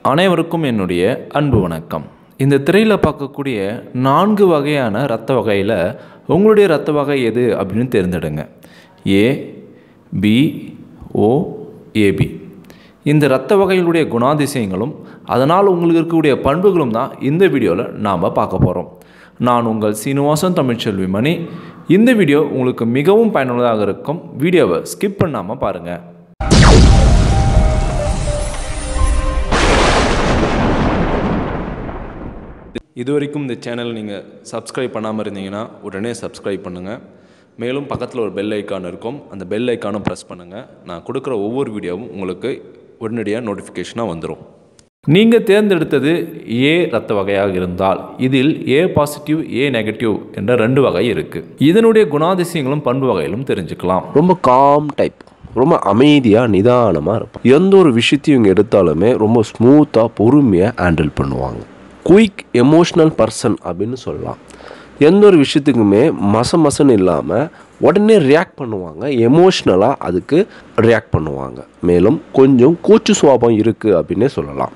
அனைவருக்கும் என்னுடைய அன்பு வணக்கம் இந்த திரையில் பார்க்கக்கூடிய நான்கு வகையான இரத்த வகையில் உங்களுடைய இரத்த வகை எது அப்படின்னு தேர்ந்தெடுங்க ஏ பி ஓ ஏபி இந்த இரத்த வகைகளுடைய குணாதிசயங்களும் அதனால் உங்களுக்கு இருக்கக்கூடிய பண்புகளும் தான் இந்த வீடியோவில் நாம் பார்க்க போகிறோம் நான் உங்கள் சீனிவாசன் தமிழ்ச்செல்வி மணி இந்த வீடியோ உங்களுக்கு மிகவும் பயனுள்ளதாக இருக்கும் வீடியோவை ஸ்கிப் பண்ணாமல் பாருங்கள் இது வரைக்கும் இந்த சேனல் நீங்கள் சப்ஸ்கிரைப் பண்ணாமல் இருந்தீங்கன்னா உடனே சப்ஸ்கிரைப் பண்ணுங்கள் மேலும் பக்கத்தில் ஒரு பெல் ஐக்கான் இருக்கும் அந்த பெல் ஐக்கானும் ப்ரெஸ் பண்ணுங்கள் நான் கொடுக்குற ஒவ்வொரு வீடியோவும் உங்களுக்கு உடனடியாக நோட்டிஃபிகேஷனாக வந்துடும் நீங்கள் தேர்ந்தெடுத்தது ஏ ரத்த வகையாக இருந்தால் இதில் ஏ பாசிட்டிவ் ஏ நெகட்டிவ் என்ற ரெண்டு வகை இருக்குது இதனுடைய குணாதிசயங்களும் பண்பு வகைகளும் தெரிஞ்சுக்கலாம் ரொம்ப காம் டைப் ரொம்ப அமைதியாக நிதானமாக இருப்பாங்க எந்த ஒரு விஷயத்தையும் இவங்க எடுத்தாலுமே ரொம்ப ஸ்மூத்தாக பொறுமையாக ஹேண்டில் பண்ணுவாங்க குயிக் எமோஷ்னல் பர்சன் அப்படின்னு சொல்லலாம் எந்த ஒரு விஷயத்துக்குமே மச மசன்னு இல்லாமல் உடனே ரியாக்ட் பண்ணுவாங்க எமோஷ்னலாக அதுக்கு ரியாக்ட் பண்ணுவாங்க மேலும் கொஞ்சம் கூச்சு சுவாபம் இருக்குது அப்படின்னே சொல்லலாம்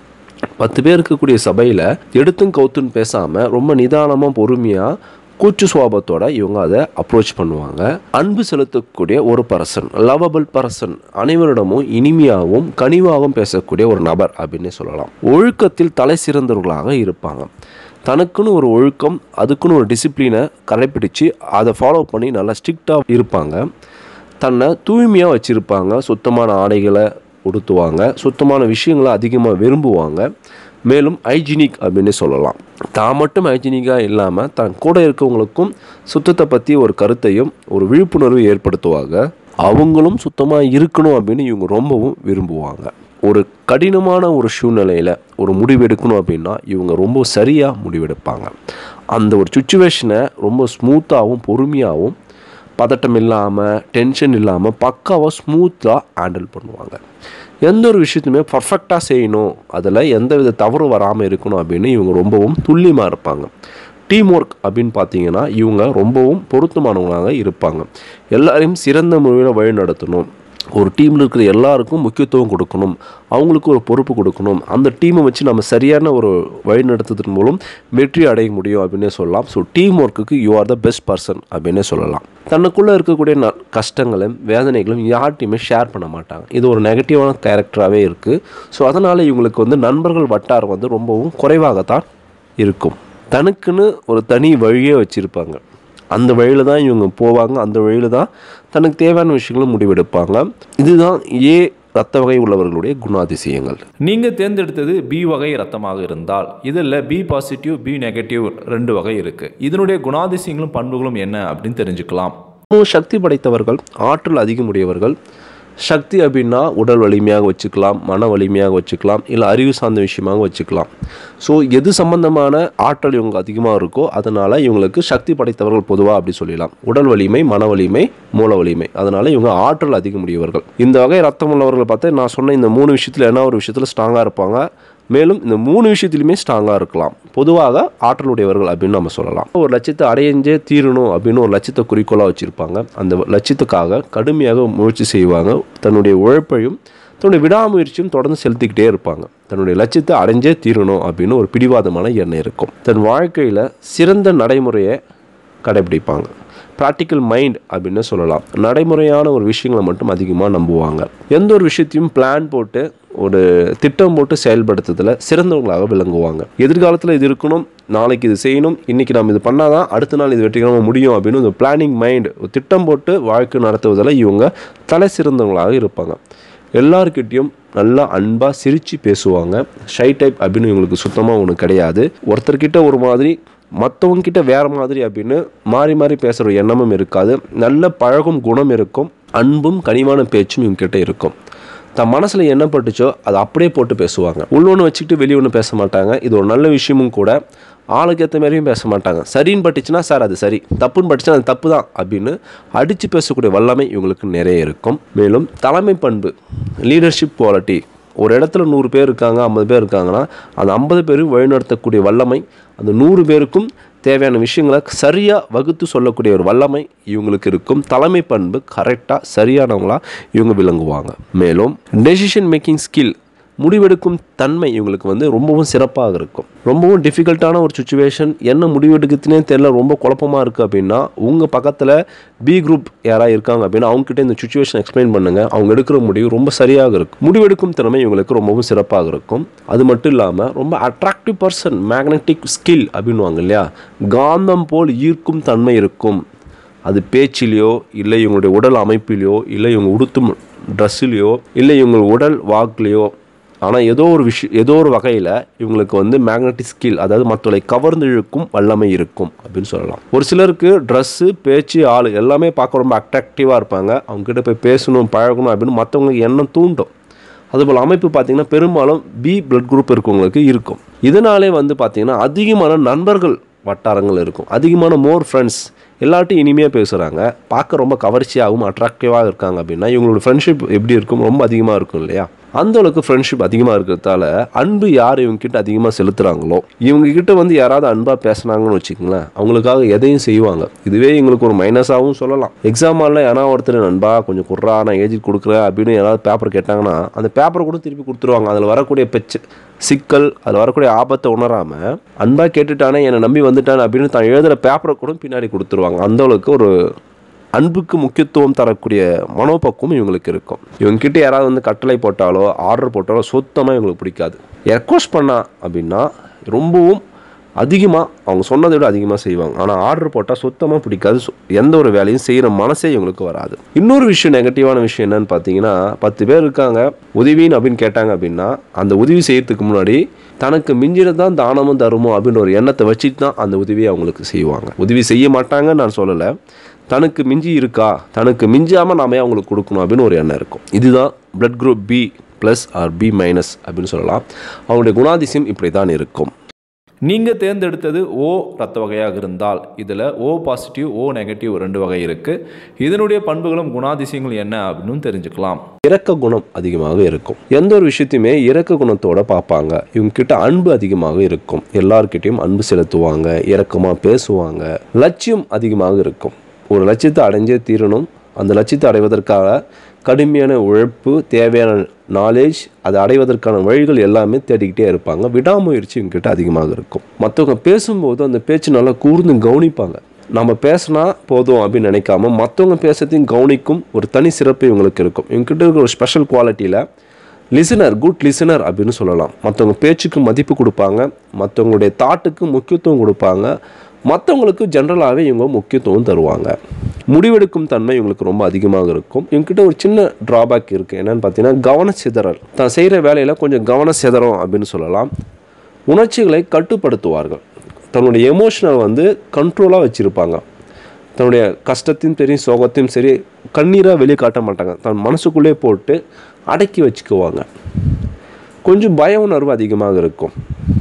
பத்து பேர் இருக்கக்கூடிய சபையில் எடுத்தும் கவுத்துன்னு பேசாமல் ரொம்ப நிதானமாக பொறுமையாக கூச்சு சுவாபத்தோட இவங்க அதை அப்ரோச் பண்ணுவாங்க அன்பு செலுத்தக்கூடிய ஒரு பர்சன் லவபிள் பர்சன் அனைவரிடமும் இனிமையாகவும் கனிவாகவும் பேசக்கூடிய ஒரு நபர் அப்படின்னே சொல்லலாம் ஒழுக்கத்தில் தலை சிறந்தவர்களாக இருப்பாங்க தனக்குன்னு ஒரு ஒழுக்கம் அதுக்குன்னு ஒரு டிசிப்ளினை கடைப்பிடிச்சு அதை ஃபாலோ பண்ணி நல்லா ஸ்ட்ரிக்டாக இருப்பாங்க தன்னை தூய்மையாக வச்சுருப்பாங்க சுத்தமான ஆடைகளை உடுத்துவாங்க சுத்தமான விஷயங்களை அதிகமாக விரும்புவாங்க மேலும் ஹைஜீனிக் அப்படின்னு சொல்லலாம் தான் மட்டும் ஹைஜீனிக்காக இல்லாமல் தன் கூட இருக்கவங்களுக்கும் சுத்தத்தை பற்றி ஒரு கருத்தையும் ஒரு விழிப்புணர்வு ஏற்படுத்துவாங்க அவங்களும் சுத்தமாக இருக்கணும் அப்படின்னு இவங்க ரொம்பவும் விரும்புவாங்க ஒரு கடினமான ஒரு சூழ்நிலையில் ஒரு முடிவு எடுக்கணும் அப்படின்னா இவங்க ரொம்ப சரியாக முடிவெடுப்பாங்க அந்த ஒரு சுச்சுவேஷனை ரொம்ப ஸ்மூத்தாகவும் பொறுமையாகவும் பதட்டம் இல்லாமல் டென்ஷன் இல்லாமல் பக்காவாக ஸ்மூத்தாக ஹேண்டில் பண்ணுவாங்க எந்த ஒரு விஷயத்தையுமே பர்ஃபெக்டாக செய்யணும் அதில் எந்த வித தவறு வராமல் இருக்கணும் அப்படின்னு இவங்க ரொம்பவும் துல்லியமாக இருப்பாங்க டீம் ஒர்க் அப்படின்னு பார்த்தீங்கன்னா இவங்க ரொம்பவும் பொருத்தமானவங்களாக இருப்பாங்க எல்லாரையும் சிறந்த முறையில் வழி நடத்தணும் ஒரு டீமில் இருக்கிற எல்லாருக்கும் முக்கியத்துவம் கொடுக்கணும் அவங்களுக்கு ஒரு பொறுப்பு கொடுக்கணும் அந்த டீமை வச்சு நம்ம சரியான ஒரு வழி நடத்துவதன் மூலம் வெற்றி அடைய முடியும் அப்படின்னே சொல்லலாம் ஸோ டீம் ஒர்க்குக்கு you are the best person அப்படின்னே சொல்லலாம் தனக்குள்ளே இருக்கக்கூடிய ந கஷ்டங்களும் வேதனைகளும் யார்ட்டையுமே ஷேர் பண்ண மாட்டாங்க இது ஒரு நெகட்டிவான கேரக்டராகவே இருக்குது ஸோ அதனால் இவங்களுக்கு வந்து நண்பர்கள் வட்டாரம் வந்து ரொம்பவும் குறைவாகத்தான் இருக்கும் தனக்குன்னு ஒரு தனி வழியே வச்சுருப்பாங்க அந்த வழியில் தான் இவங்க போவாங்க அந்த வழியில் தான் தனக்கு தேவையான விஷயங்களும் முடிவெடுப்பாங்க இதுதான் ஏ ரத்த வகை உள்ளவர்களுடைய குணாதிசயங்கள் நீங்கள் தேர்ந்தெடுத்தது பி வகை ரத்தமாக இருந்தால் இதில் பி பாசிட்டிவ் பி நெகட்டிவ் ரெண்டு வகை இருக்குது இதனுடைய குணாதிசயங்களும் பண்புகளும் என்ன அப்படின்னு தெரிஞ்சுக்கலாம் இன்னும் சக்தி படைத்தவர்கள் ஆற்றல் அதிகமுடையவர்கள் சக்தி அப்படின்னா உடல் வலிமையாக வச்சுக்கலாம் மன வலிமையாக வச்சுக்கலாம் இல்லை அறிவு சார்ந்த விஷயமாக வச்சுக்கலாம் ஸோ எது சம்பந்தமான ஆற்றல் இவங்க அதிகமாக இருக்கோ அதனால் இவங்களுக்கு சக்தி படைத்தவர்கள் பொதுவாக அப்படி சொல்லலாம் உடல் வலிமை மன வலிமை மூல வலிமை அதனால் இவங்க ஆற்றல் அதிகமுடையவர்கள் இந்த வகை ரத்தம் உள்ளவர்கள் பார்த்தா நான் சொன்ன இந்த மூணு விஷயத்தில் என்ன ஒரு விஷயத்தில் ஸ்ட்ராங்காக இருப்பாங்க மேலும் இந்த மூணு விஷயத்துலையுமே ஸ்ட்ராங்காக இருக்கலாம் பொதுவாக ஆற்றலுடையவர்கள் அப்படின்னு நம்ம சொல்லலாம் ஒரு லட்சியத்தை அடையஞ்சே தீரணும் அப்படின்னு ஒரு லட்சியத்தை குறிக்கோளாக வச்சுருப்பாங்க அந்த லட்சியத்துக்காக கடுமையாக முயற்சி செய்வாங்க தன்னுடைய உழைப்பையும் தன்னுடைய விடாமுயற்சியும் தொடர்ந்து செலுத்திக்கிட்டே இருப்பாங்க தன்னுடைய லட்சியத்தை அடைஞ்சே தீரணும் அப்படின்னு ஒரு பிடிவாதமான எண்ணம் இருக்கும் தன் வாழ்க்கையில் சிறந்த நடைமுறையை கடைபிடிப்பாங்க ப்ராக்டிக்கல் மைண்ட் அப்படின்னு சொல்லலாம் நடைமுறையான ஒரு விஷயங்களை மட்டும் அதிகமாக நம்புவாங்க எந்த ஒரு விஷயத்தையும் பிளான் போட்டு ஒரு திட்டம் போட்டு செயல்படுத்துறதுல சிறந்தவங்களாக விளங்குவாங்க எதிர்காலத்தில் இது இருக்கணும் நாளைக்கு இது செய்யணும் இன்றைக்கி நம்ம இது பண்ணாதான் அடுத்த நாள் இது வெற்றிகரமாக முடியும் அப்படின்னு ஒரு பிளானிங் மைண்ட் ஒரு திட்டம் போட்டு வாழ்க்கை நடத்துவதில் இவங்க தலை சிறந்தவங்களாக இருப்பாங்க எல்லாருக்கிட்டேயும் நல்லா அன்பாக சிரித்து பேசுவாங்க ஷை டைப் அப்படின்னு இவங்களுக்கு சுத்தமாக ஒன்று கிடையாது ஒருத்தர்கிட்ட ஒரு மாதிரி மற்றவங்க கிட்ட வேற மாதிரி அப்படின்னு மாறி மாறி பேசுகிற எண்ணமும் இருக்காது நல்ல பழகும் குணம் இருக்கும் அன்பும் கனிவான பேச்சும் இவங்க கிட்ட இருக்கும் தன் மனசில் என்ன பட்டுச்சோ அதை அப்படியே போட்டு பேசுவாங்க உள்ளொன்று வச்சுக்கிட்டு வெளியே ஒன்று பேச மாட்டாங்க இது ஒரு நல்ல விஷயமும் கூட ஆளுக்கு ஏற்ற மாதிரியும் பேச மாட்டாங்க சரின்னு பட்டுச்சுன்னா சார் அது சரி தப்புன்னு பட்டுச்சுன்னா அது தப்பு தான் அப்படின்னு அடித்து பேசக்கூடிய வல்லமை இவங்களுக்கு நிறைய இருக்கும் மேலும் தலைமை பண்பு லீடர்ஷிப் குவாலிட்டி ஒரு இடத்துல நூறு பேர் இருக்காங்க ஐம்பது பேர் இருக்காங்கன்னா அந்த ஐம்பது பேரும் வழிநடத்தக்கூடிய வல்லமை அந்த நூறு பேருக்கும் தேவையான விஷயங்களை சரியாக வகுத்து சொல்லக்கூடிய ஒரு வல்லமை இவங்களுக்கு இருக்கும் தலைமை பண்பு கரெக்டாக சரியானவங்களா இவங்க விளங்குவாங்க மேலும் டெசிஷன் மேக்கிங் ஸ்கில் முடிவெடுக்கும் தன்மை இவங்களுக்கு வந்து ரொம்பவும் சிறப்பாக இருக்கும் ரொம்பவும் டிஃபிகல்ட்டான ஒரு சுச்சுவேஷன் என்ன முடிவெடுக்கிறதுனே தெரியல ரொம்ப குழப்பமாக இருக்குது அப்படின்னா உங்கள் பக்கத்தில் பி குரூப் யாராவது இருக்காங்க அப்படின்னா அவங்ககிட்ட இந்த சுச்சுவேஷன் எக்ஸ்பிளைன் பண்ணுங்கள் அவங்க எடுக்கிற முடிவு ரொம்ப சரியாக இருக்கும் முடிவெடுக்கும் திறமை இவங்களுக்கு ரொம்பவும் சிறப்பாக இருக்கும் அது மட்டும் இல்லாமல் ரொம்ப அட்ராக்டிவ் பர்சன் மேக்னெட்டிக் ஸ்கில் அப்படின்வாங்க இல்லையா காந்தம் போல் ஈர்க்கும் தன்மை இருக்கும் அது பேச்சிலேயோ இல்லை இவங்களுடைய உடல் அமைப்பிலையோ இல்லை இவங்க உடுத்தும் ட்ரெஸ்ஸுலேயோ இல்லை இவங்க உடல் வாக்குலேயோ ஆனால் ஏதோ ஒரு விஷயம் ஏதோ ஒரு வகையில் இவங்களுக்கு வந்து மேக்னட்டிக் ஸ்கில் அதாவது மற்றவர்களை கவர்ந்து இழுக்கும் வல்லமை இருக்கும் அப்படின்னு சொல்லலாம் ஒரு சிலருக்கு ட்ரெஸ்ஸு பேச்சு ஆள் எல்லாமே பார்க்க ரொம்ப அட்ராக்டிவாக இருப்பாங்க அவங்ககிட்ட போய் பேசணும் பழகணும் அப்படின்னு மற்றவங்களுக்கு எண்ணம் தூண்டும் அதுபோல் அமைப்பு பார்த்தீங்கன்னா பெரும்பாலும் பி பிளட் குரூப் இருக்கவங்களுக்கு இருக்கும் இதனாலே வந்து பார்த்தீங்கன்னா அதிகமான நண்பர்கள் வட்டாரங்கள் இருக்கும் அதிகமான மோர் ஃப்ரெண்ட்ஸ் எல்லார்ட்டையும் இனிமையாக பேசுகிறாங்க பார்க்க ரொம்ப கவர்ச்சியாகவும் அட்ராக்டிவாக இருக்காங்க அப்படின்னா இவங்களோட ஃப்ரெண்ட்ஷிப் எப்படி இருக்கும் ரொம்ப அதிகமாக இருக்கும் இல்லையா அந்த அளவுக்கு ஃப்ரெண்ட்ஷிப் அதிகமாக இருக்கிறதால அன்பு யார் இவங்க கிட்ட அதிகமாக செலுத்துகிறாங்களோ இவங்க கிட்ட வந்து யாராவது அன்பாக பேசுனாங்கன்னு வச்சுக்கோங்களேன் அவங்களுக்காக எதையும் செய்வாங்க இதுவே எங்களுக்கு ஒரு மைனஸாகவும் சொல்லலாம் எக்ஸாம் ஹாலில் யாரா ஒருத்தர் நண்பா கொஞ்சம் குர்ரா நான் ஏஜி கொடுக்குறேன் அப்படின்னு யாராவது பேப்பர் கேட்டாங்கன்னா அந்த பேப்பரை கூட திருப்பி கொடுத்துருவாங்க அதில் வரக்கூடிய பெச்சு சிக்கல் அதில் வரக்கூடிய ஆபத்தை உணராமல் அன்பாக கேட்டுட்டானே என்னை நம்பி வந்துட்டானே அப்படின்னு தான் எழுதுகிற பேப்பரை கூட பின்னாடி கொடுத்துருவாங்க அந்த அளவுக்கு ஒரு அன்புக்கு முக்கியத்துவம் தரக்கூடிய மனோபக்குவம் இவங்களுக்கு இருக்கும் இவங்க கிட்ட யாராவது வந்து கட்டளை போட்டாலோ ஆர்டர் போட்டாலோ சுத்தமாக இவங்களுக்கு பிடிக்காது ரெக்வஸ்ட் பண்ணா அப்படின்னா ரொம்பவும் அதிகமாக அவங்க சொன்னதை விட அதிகமாக செய்வாங்க ஆனால் ஆர்டர் போட்டால் சுத்தமாக பிடிக்காது சு- எந்த ஒரு வேலையும் செய்கிற மனசே இவங்களுக்கு வராது இன்னொரு விஷயம் நெகட்டிவான விஷயம் என்னன்னு பார்த்தீங்கன்னா பத்து பேர் இருக்காங்க உதவின்னு அப்படின்னு கேட்டாங்க அப்படின்னா அந்த உதவி செய்யறதுக்கு முன்னாடி தனக்கு மிஞ்சினது தான் தானமும் தருமோ அப்படின்ற ஒரு எண்ணத்தை வச்சுட்டு தான் அந்த உதவியை அவங்களுக்கு செய்வாங்க உதவி செய்ய மாட்டாங்கன்னு நான் சொல்லலை தனக்கு மிஞ்சி இருக்கா தனக்கு மிஞ்சாமல் நாம ஏன் அவங்களுக்கு கொடுக்கணும் அப்படின்னு ஒரு எண்ணம் இருக்கும் இதுதான் blood group B plus or B minus அப்படின்னு சொல்லலாம் அவங்களுடைய குணாதிசயம் இப்படி தான் இருக்கும் நீங்கள் தேர்ந்தெடுத்தது ஓ ரத்த வகையாக இருந்தால் இதில் ஓ பாசிட்டிவ் ஓ நெகட்டிவ் ரெண்டு வகை இருக்குது இதனுடைய பண்புகளும் குணாதிசயங்கள் என்ன அப்படின்னு தெரிஞ்சுக்கலாம் இரக்க குணம் அதிகமாக இருக்கும் எந்த ஒரு விஷயத்தையுமே இரக்க குணத்தோட பார்ப்பாங்க இவங்க கிட்ட அன்பு அதிகமாக இருக்கும் எல்லார்கிட்டயும் அன்பு செலுத்துவாங்க இரக்கமாக பேசுவாங்க லட்சியம் அதிகமாக இருக்கும் ஒரு லட்சியத்தை அடைஞ்சே தீரணும் அந்த லட்சியத்தை அடைவதற்காக கடுமையான உழைப்பு தேவையான நாலேஜ் அதை அடைவதற்கான வழிகள் எல்லாமே தேடிக்கிட்டே இருப்பாங்க விடாமுயற்சி இவங்ககிட்ட அதிகமாக இருக்கும் மற்றவங்க பேசும்போது அந்த பேச்சு நல்லா கூர்ந்து கவனிப்பாங்க நம்ம பேசினா போதும் அப்படின்னு நினைக்காம மற்றவங்க பேசுறதையும் கவனிக்கும் ஒரு தனி சிறப்பு இவங்களுக்கு இருக்கும் இவங்ககிட்ட இருக்கிற ஒரு ஸ்பெஷல் குவாலிட்டியில் லிசனர் குட் லிசனர் அப்படின்னு சொல்லலாம் மற்றவங்க பேச்சுக்கு மதிப்பு கொடுப்பாங்க மற்றவங்களுடைய தாட்டுக்கு முக்கியத்துவம் கொடுப்பாங்க மற்றவங்களுக்கு ஜென்ரலாகவே இவங்க முக்கியத்துவம் தருவாங்க முடிவெடுக்கும் தன்மை இவங்களுக்கு ரொம்ப அதிகமாக இருக்கும் இவங்ககிட்ட ஒரு சின்ன ட்ராபேக் இருக்குது என்னன்னு பார்த்தீங்கன்னா கவனச்சிதறல் தான் செய்கிற வேலையில் கொஞ்சம் கவனச்சிதறம் அப்படின்னு சொல்லலாம் உணர்ச்சிகளை கட்டுப்படுத்துவார்கள் தன்னுடைய எமோஷனல் வந்து கண்ட்ரோலாக வச்சுருப்பாங்க தன்னுடைய கஷ்டத்தையும் சரி சோகத்தையும் சரி கண்ணீராக வெளியே காட்ட மாட்டாங்க தன் மனசுக்குள்ளே போட்டு அடக்கி வச்சுக்குவாங்க கொஞ்சம் பய உணர்வு அதிகமாக இருக்கும்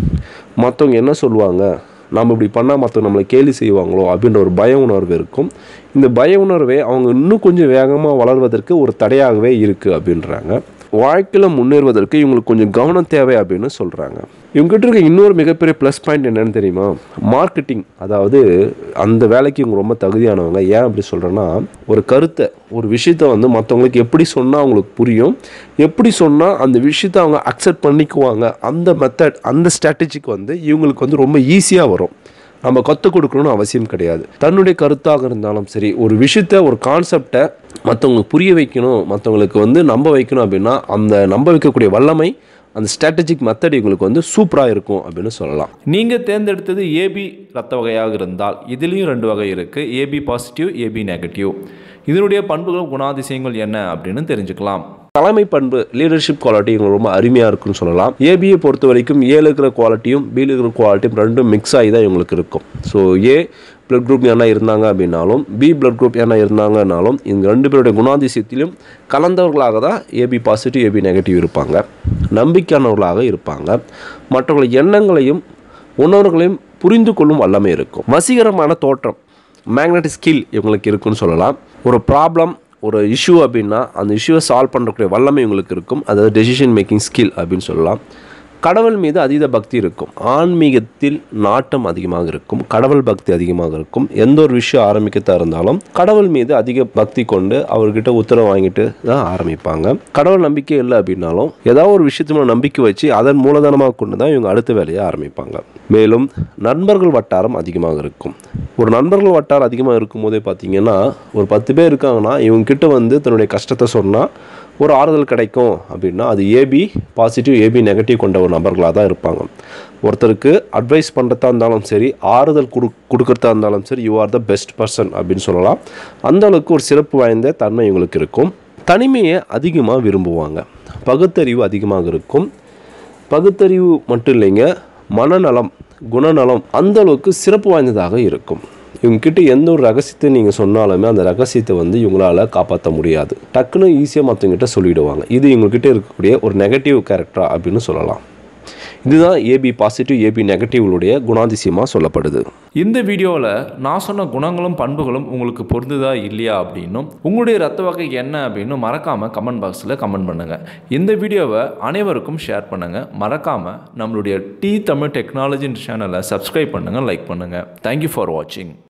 மற்றவங்க என்ன சொல்லுவாங்க நம்ம இப்படி பண்ணால் மற்றவங்க நம்மளை கேலி செய்வாங்களோ அப்படின்ற ஒரு பய உணர்வு இருக்கும் இந்த பய உணர்வே அவங்க இன்னும் கொஞ்சம் வேகமாக வளர்வதற்கு ஒரு தடையாகவே இருக்குது அப்படின்றாங்க வாழ்க்கையில் முன்னேறுவதற்கு இவங்களுக்கு கொஞ்சம் கவனம் தேவை அப்படின்னு சொல்கிறாங்க இவங்ககிட்ட இருக்க இன்னொரு மிகப்பெரிய ப்ளஸ் பாயிண்ட் என்னன்னு தெரியுமா மார்க்கெட்டிங் அதாவது அந்த வேலைக்கு இவங்க ரொம்ப தகுதியானவங்க ஏன் அப்படி சொல்கிறேன்னா ஒரு கருத்தை ஒரு விஷயத்த வந்து மற்றவங்களுக்கு எப்படி சொன்னால் அவங்களுக்கு புரியும் எப்படி சொன்னால் அந்த விஷயத்தை அவங்க அக்செப்ட் பண்ணிக்குவாங்க அந்த மெத்தட் அந்த ஸ்ட்ராட்டஜிக்கு வந்து இவங்களுக்கு வந்து ரொம்ப ஈஸியாக வரும் நம்ம கற்றுக் கொடுக்கணும்னு அவசியம் கிடையாது தன்னுடைய கருத்தாக இருந்தாலும் சரி ஒரு விஷயத்த ஒரு கான்செப்டை மற்றவங்களுக்கு புரிய வைக்கணும் மற்றவங்களுக்கு வந்து நம்ப வைக்கணும் அப்படின்னா அந்த நம்ப வைக்கக்கூடிய வல்லமை அந்த ஸ்ட்ராட்டஜிக் மெத்தட் இவங்களுக்கு வந்து சூப்பராக இருக்கும் அப்படின்னு சொல்லலாம் நீங்கள் தேர்ந்தெடுத்தது ஏபி ரத்த வகையாக இருந்தால் இதுலேயும் ரெண்டு வகை இருக்குது ஏபி பாசிட்டிவ் ஏபி நெகட்டிவ் இதனுடைய பண்புகள் குணாதிசயங்கள் என்ன அப்படின்னு தெரிஞ்சுக்கலாம் தலைமை பண்பு லீடர்ஷிப் குவாலிட்டி இவங்களுக்கு ரொம்ப அருமையாக இருக்குன்னு சொல்லலாம் ஏபியை பொறுத்த வரைக்கும் ஏல இருக்கிற குவாலிட்டியும் பியில் இருக்கிற குவாலிட்டியும் ரெண்டும் மிக்ஸ் ஆகி தான் இவங்களுக்கு இருக்கும் ஸோ ஏ பிளட் குரூப் என்ன இருந்தாங்க அப்படின்னாலும் பி பிளட் குரூப் என்ன இருந்தாங்கன்னாலும் இந்த ரெண்டு பேருடைய குணாதிசயத்திலும் கலந்தவர்களாக தான் ஏபி பாசிட்டிவ் ஏபி நெகட்டிவ் இருப்பாங்க நம்பிக்கையானவர்களாக இருப்பாங்க மற்றவர்கள் எண்ணங்களையும் உணர்வுகளையும் புரிந்து கொள்ளும் வல்லமை இருக்கும் வசீகரமான தோற்றம் மேக்னெட்டிக் ஸ்கில் இவங்களுக்கு இருக்குன்னு சொல்லலாம் ஒரு ப்ராப்ளம் ஒரு இஷ்யூ அப்படின்னா அந்த இஷ்யூவை சால்வ் பண்ணக்கூடிய வல்லமை இவங்களுக்கு இருக்கும் அதாவது டெசிஷன் மேக்கிங் ஸ்கில் அப்படின்னு சொல்லலாம் கடவுள் மீது அதீத பக்தி இருக்கும் ஆன்மீகத்தில் நாட்டம் அதிகமாக இருக்கும் கடவுள் பக்தி அதிகமாக இருக்கும் எந்த ஒரு விஷயம் ஆரம்பிக்கத்தா இருந்தாலும் கடவுள் மீது அதிக பக்தி கொண்டு அவர்கிட்ட உத்தரவு வாங்கிட்டு தான் ஆரம்பிப்பாங்க கடவுள் நம்பிக்கை இல்லை அப்படின்னாலும் ஏதாவது ஒரு விஷயத்து மேல நம்பிக்கை வச்சு அதன் மூலதனமாக கொண்டு தான் இவங்க அடுத்த வேலையை ஆரம்பிப்பாங்க மேலும் நண்பர்கள் வட்டாரம் அதிகமாக இருக்கும் ஒரு நண்பர்கள் வட்டாரம் அதிகமாக இருக்கும் போதே பார்த்தீங்கன்னா ஒரு பத்து பேர் இருக்காங்கன்னா இவங்க கிட்ட வந்து தன்னுடைய கஷ்டத்தை சொன்னால் ஒரு ஆறுதல் கிடைக்கும் அப்படின்னா அது ஏபி பாசிட்டிவ் ஏபி நெகட்டிவ் கொண்ட ஒரு நபர்களாக தான் இருப்பாங்க ஒருத்தருக்கு அட்வைஸ் பண்ணுறதா இருந்தாலும் சரி ஆறுதல் கொடு கொடுக்கறதா இருந்தாலும் சரி you are the best person அப்படின்னு சொல்லலாம் அந்த அளவுக்கு ஒரு சிறப்பு வாய்ந்த தன்மை இவங்களுக்கு இருக்கும் தனிமையை அதிகமாக விரும்புவாங்க பகுத்தறிவு அதிகமாக இருக்கும் பகுத்தறிவு மட்டும் இல்லைங்க மனநலம் குணநலம் அந்த அளவுக்கு சிறப்பு வாய்ந்ததாக இருக்கும் இவங்ககிட்ட எந்த ஒரு ரகசியத்தை நீங்கள் சொன்னாலுமே அந்த ரகசியத்தை வந்து இவங்களால காப்பாற்ற முடியாது டக்குன்னு ஈஸியாக மற்றவங்ககிட்ட சொல்லிடுவாங்க இது இவங்ககிட்ட இருக்கக்கூடிய ஒரு நெகட்டிவ் கேரக்டரா அப்படின்னு சொல்லலாம் இதுதான் ஏபி பாசிட்டிவ் ஏபி நெகட்டிவ்களுடைய குணாதிசயமாக சொல்லப்படுது இந்த வீடியோவில் நான் சொன்ன குணங்களும் பண்புகளும் உங்களுக்கு பொருந்துதா இல்லையா அப்படின்னும் உங்களுடைய ரத்த வகை என்ன அப்படின்னு மறக்காமல் கமெண்ட் பாக்ஸில் கமெண்ட் பண்ணுங்கள் இந்த வீடியோவை அனைவருக்கும் ஷேர் பண்ணுங்கள் மறக்காமல் நம்மளுடைய டி தமிழ் டெக்னாலஜி சேனலை சப்ஸ்கிரைப் பண்ணுங்கள் லைக் பண்ணுங்கள் தேங்க்யூ ஃபார் வாட்சிங்